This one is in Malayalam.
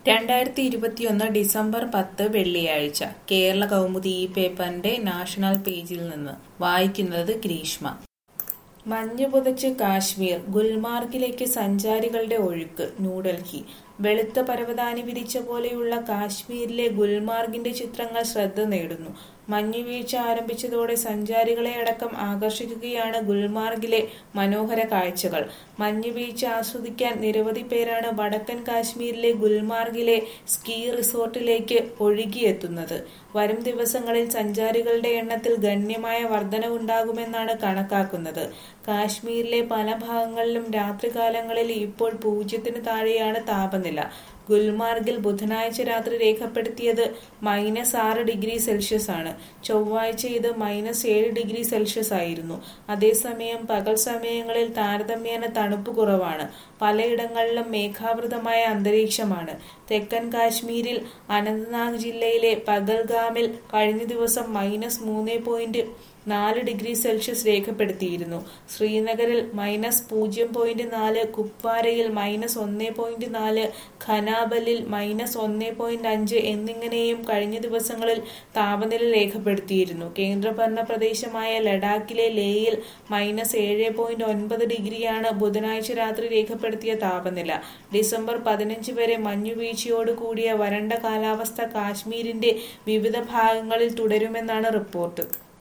രണ്ടായിരത്തി ഇരുപത്തിയൊന്ന് ഡിസംബർ പത്ത് വെള്ളിയാഴ്ച കേരള കൗമുദി ഈ പേപ്പറിന്റെ നാഷണൽ പേജിൽ നിന്ന് വായിക്കുന്നത് ഗ്രീഷ്മ മഞ്ഞ് പുതച്ച് കാശ്മീർ ഗുൽമാർഗിലേക്ക് സഞ്ചാരികളുടെ ഒഴുക്ക് ന്യൂഡൽഹി വെളുത്ത പരവതാനി വിരിച്ച പോലെയുള്ള കാശ്മീരിലെ ഗുൽമാർഗിന്റെ ചിത്രങ്ങൾ ശ്രദ്ധ നേടുന്നു മഞ്ഞുവീഴ്ച ആരംഭിച്ചതോടെ സഞ്ചാരികളെ അടക്കം ആകർഷിക്കുകയാണ് ഗുൽമാർഗിലെ മനോഹര കാഴ്ചകൾ മഞ്ഞുവീഴ്ച ആസ്വദിക്കാൻ നിരവധി പേരാണ് വടക്കൻ കാശ്മീരിലെ ഗുൽമാർഗിലെ സ്കീ റിസോർട്ടിലേക്ക് ഒഴുകിയെത്തുന്നത് വരും ദിവസങ്ങളിൽ സഞ്ചാരികളുടെ എണ്ണത്തിൽ ഗണ്യമായ വർധനവുണ്ടാകുമെന്നാണ് കണക്കാക്കുന്നത് കാശ്മീരിലെ പല ഭാഗങ്ങളിലും രാത്രികാലങ്ങളിൽ ഇപ്പോൾ പൂജ്യത്തിന് താഴെയാണ് താപനില ഗുൽമാർഗിൽ ബുധനാഴ്ച രാത്രി രേഖപ്പെടുത്തിയത് മൈനസ് ആറ് ഡിഗ്രി സെൽഷ്യസ് ആണ് ചൊവ്വാഴ്ച ഇത് മൈനസ് ഏഴ് ഡിഗ്രി സെൽഷ്യസ് ആയിരുന്നു അതേസമയം പകൽ സമയങ്ങളിൽ താരതമ്യേന തണുപ്പ് കുറവാണ് പലയിടങ്ങളിലും മേഘാവൃതമായ അന്തരീക്ഷമാണ് തെക്കൻ കാശ്മീരിൽ അനന്ത്നാഗ് ജില്ലയിലെ പകൽഗാമിൽ കഴിഞ്ഞ ദിവസം മൈനസ് മൂന്ന് പോയിന്റ് നാല് ഡിഗ്രി സെൽഷ്യസ് രേഖപ്പെടുത്തിയിരുന്നു ശ്രീനഗറിൽ മൈനസ് പൂജ്യം പോയിന്റ് നാല് കുപ്വാരയിൽ മൈനസ് ഒന്ന് പോയിന്റ് നാല് ഖനാബലിൽ മൈനസ് ഒന്ന് പോയിന്റ് അഞ്ച് എന്നിങ്ങനെയും കഴിഞ്ഞ ദിവസങ്ങളിൽ താപനില രേഖപ്പെടുത്തിയിരുന്നു കേന്ദ്രഭരണ പ്രദേശമായ ലഡാക്കിലെ ലേയിൽ മൈനസ് ഏഴ് പോയിന്റ് ഒൻപത് ഡിഗ്രിയാണ് ബുധനാഴ്ച രാത്രി രേഖപ്പെടുത്തിയ താപനില ഡിസംബർ പതിനഞ്ച് വരെ മഞ്ഞുവീഴ്ചയോട് കൂടിയ വരണ്ട കാലാവസ്ഥ കാശ്മീരിന്റെ വിവിധ ഭാഗങ്ങളിൽ തുടരുമെന്നാണ് റിപ്പോർട്ട്